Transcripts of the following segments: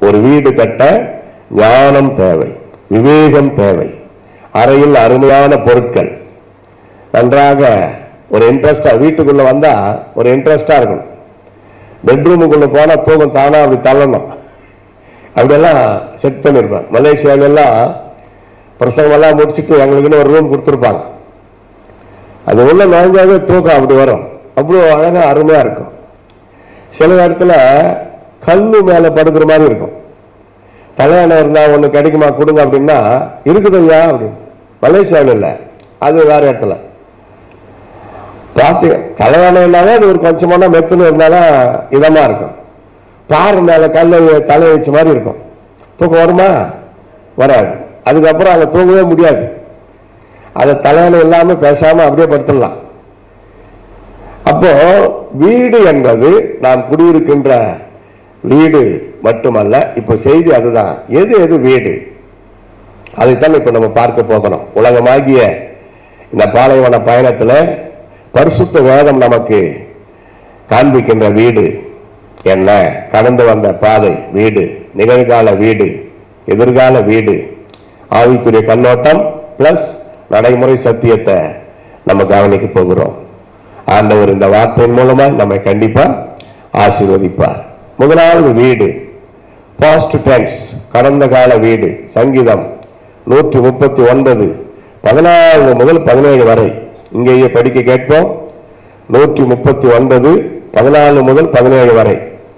ஒரு வீடு கட்ட ஞானம் தேவை விவேகம் தேவை அறையில் அருமையான பொருட்கள் நன்றாக ஒரு இன்ட்ரெஸ்டா வீட்டுக்குள்ள வந்தா ஒரு இன்ட்ரெஸ்டா இருக்கணும் பெட்ரூமுக்குள்ள போனா தூக்கம் தானா அப்படி தள்ளணும் அப்படியெல்லாம் செட் பண்ணிருப்பேன் மலேசியால எல்லாம் பிரசவம் எல்லாம் முடிச்சுட்டு எங்களுக்குன்னு ஒரு ரூம் கொடுத்துருப்பாங்க அது உள்ள நுழைஞ்சாவே தூக்கம் அப்படி வரும் அவ்வளோ அழகா அருமையா இருக்கும் சில இடத்துல கல்லு மேல படுக்கிற மாதிரி இருக்கும் கல்யாணம் இருந்தா ஒண்ணு கிடைக்குமா கொடுங்க அப்படின்னா இருக்குது ஐயா அப்படின்னு மலேசியாவில் இல்லை அது வேற இடத்துல பார்த்து கல்யாணம் இல்லாத அது ஒரு கொஞ்சமான மெத்துன்னு இருந்தாலும் இதமா இருக்கும் பாறை மேல கல்லை தலை வச்ச மாதிரி இருக்கும் தூக்கம் வருமா வராது அதுக்கப்புறம் அதை தூங்கவே முடியாது அதை தலையணை இல்லாம பேசாம அப்படியே படுத்துடலாம் அப்போ வீடு என்பது நாம் குடியிருக்கின்ற வீடு மட்டுமல்ல இப்ப செய்தி அதுதான் எது எது வீடு அதைத்தான் இப்ப நம்ம பார்க்க போகிறோம் உலகமாகிய இந்த பாலைவன பயணத்துல பரிசுத்த வேதம் நமக்கு காண்பிக்கின்ற வீடு என்ன கடந்து வந்த பாதை வீடு நிகழ்கால வீடு எதிர்கால வீடு ஆவிக்குரிய கண்ணோட்டம் பிளஸ் நடைமுறை சத்தியத்தை நம்ம கவனிக்க போகிறோம் ஆண்டவர் இந்த வார்த்தையின் மூலமா நம்மை கண்டிப்பா ஆசீர்வதிப்பார் முதலாவது வீடு பாஸ்ட் டென்ஸ் கடந்த கால வீடு சங்கீதம் நூற்றி முப்பத்தி ஒன்பது பதினாலு முதல் பதினேழு வரை இங்கேயே படிக்க கேட்போம் நூற்றி முப்பத்தி ஒன்பது பதினாலு முதல் பதினேழு வரை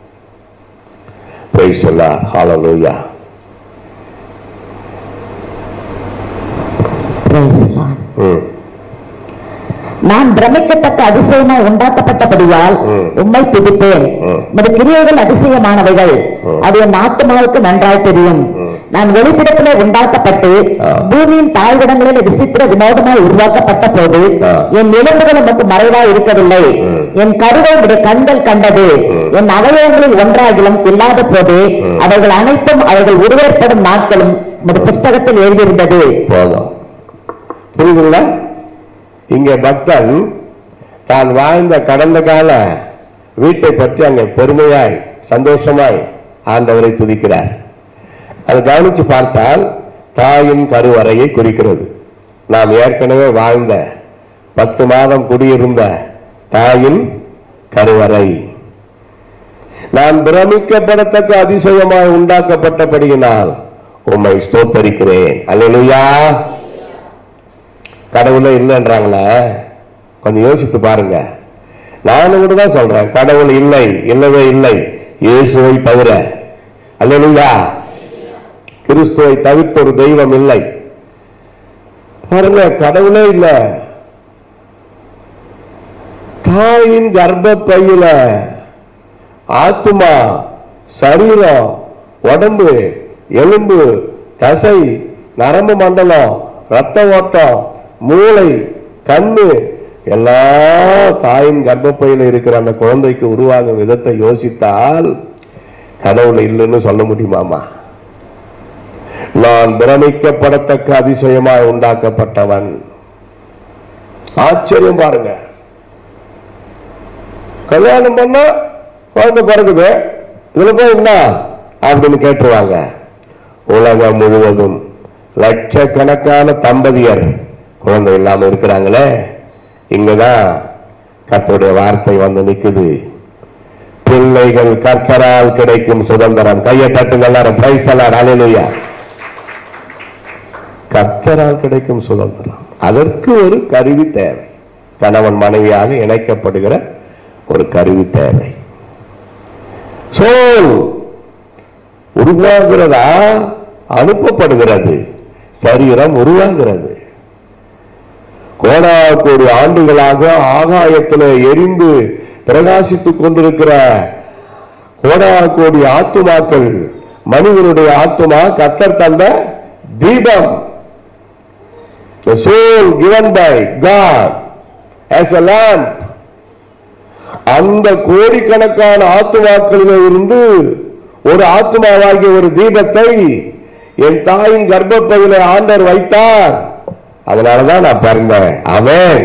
Praise the Lord. Hallelujah. Praise God. ம் நான் பிரமிக்கத்தக்க அதிசயமாய் உண்டாக்கப்பட்டபடியால் ம். உம்மை துதிப்பேன் ம். உமது கிரியைகள் அதிசயமானவைகள் ம். அது என் ஆத்மாவுக்கு நன்றாய் தெரியும் ம். நான் வெளிப்பிடத்திலே உண்டாக்கப்பட்டு ஆ. பூமியின் தாழ்விடங்களில் விசித்திர வினோதமாய் உருவாக்கப்பட்ட போது ஆ. என் எலும்புகள் உமக்கு மறைவாய் இருக்கவில்லை ம். என் கருவை உடைய கண்கள் கண்டது ம். என் அவயவங்களில் ஒன்றாகிலும் இல்லாத போது ம். அவைகள் அனைத்தும் அவைகள் உருவேற்படும் நாட்களும் உமது புஸ்தகத்தில் எழுதியிருந்தது போதும் புரியுதுங்களா இங்கே பக்தன் தான் வாழ்ந்த கடந்த கால வீட்டை பற்றி அங்கே பெருமையாய் சந்தோஷமாய் ஆண்டவரை துதிக்கிறார் அதை கவனிச்சு பார்த்தால் தாயின் கருவறையை குறிக்கிறது நாம் ஏற்கனவே வாழ்ந்த பத்து மாதம் குடியிருந்த தாயின் கருவறை நான் பிரமிக்கப்படத்தக்க அதிசயமாய் உண்டாக்கப்பட்டபடியினால் உம்மை ஸ்தோத்தரிக்கிறேன் அல்லேலூயா கடவுளே இல்லைன்றாங்களே கொஞ்சம் யோசித்து பாருங்க நானும் கூட தான் சொல்றேன் கடவுள் இல்லை இல்லவே இல்லை இயேசுவை தவிர அல்லேலூயா கிறிஸ்துவை தவிர்த்த ஒரு தெய்வம் இல்லை பாருங்க கடவுளே இல்லை தாயின் கர்ப்பப்பையில ஆத்துமா சரீரம் உடம்பு எலும்பு தசை நரம்பு மண்டலம் ரத்த ஓட்டம் மூளை கண்ணு எல்லாம் தாயின் கர்ப்பப்பையில இருக்கிற அந்த குழந்தைக்கு உருவாகும் விதத்தை யோசித்தால் கடவுள் இல்லைன்னு சொல்ல முடியுமாமா நான் பிரமிக்கப்படத்தக்க அதிசயமாய் உண்டாக்கப்பட்டவன் ஆச்சரியம் பாருங்க கல்யாணம் பண்ணா குழந்தை பிறகுது இதுல போய் என்ன அப்படின்னு கேட்டுருவாங்க உலகம் முழுவதும் லட்சக்கணக்கான தம்பதியர் குழந்தை இல்லாம இருக்கிறாங்களே இங்கதான் கர்த்தருடைய வார்த்தை வந்து நிக்குது பிள்ளைகள் கர்த்தரால் கிடைக்கும் சுதந்திரம் கையை தட்டுங்க எல்லாரும் பிரைஸ் எல்லாம் அலையிலுயா கர்த்தரால் கிடைக்கும் சுதந்திரம் அதற்கு ஒரு கருவி தேவை கணவன் மனைவியாக இணைக்கப்படுகிற ஒரு கருவி தேவை சோல் உருவாகிறதா அனுப்பப்படுகிறது சரீரம் உருவாகிறது கோடா கோடி ஆண்டுகளாக ஆகாயத்தில் எரிந்து பிரகாசித்துக் கொண்டிருக்கிற கோடா கோடி ஆத்துமாக்கள் மனிதனுடைய ஆத்துமா கத்தர் தந்த தீபம் The soul given by God as a lamp அந்த கோடிக்கணக்கான ஆத்துமாக்களில் இருந்து ஒரு ஆத்துமாவாகிய ஒரு தீபத்தை என் தாயின் கர்ப்பப்பையில ஆண்டவர் வைத்தார் அதனாலதான் நான் பிறந்தேன் அவன்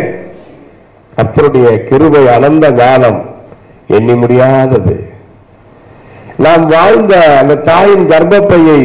கர்த்தருடைய கிருபை அனந்த ஞானம் எண்ணி முடியாதது நாம் வாழ்ந்த அந்த தாயின் கர்ப்பப்பையை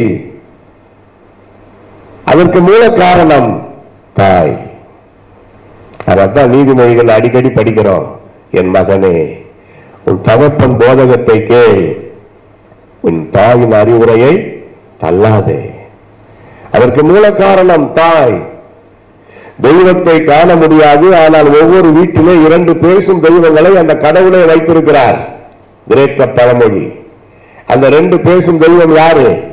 அதற்கு மூல காரணம் தாய் அதான் நீதிமொழிகள் அடிக்கடி படிக்கிறோம் என் மகனே உன் தகப்பன் போதகத்தை கேள் உன் தாயின் அறிவுரையை தள்ளாதே அதற்கு மூல காரணம் தாய் தெய்வத்தை காண முடியாது ஆனால் ஒவ்வொரு வீட்டிலே இரண்டு பேசும் தெய்வங்களை அந்த கடவுளை வைத்திருக்கிறார் கிரேக்க பழமொழி அந்த ரெண்டு பேசும் தெய்வம் யாரு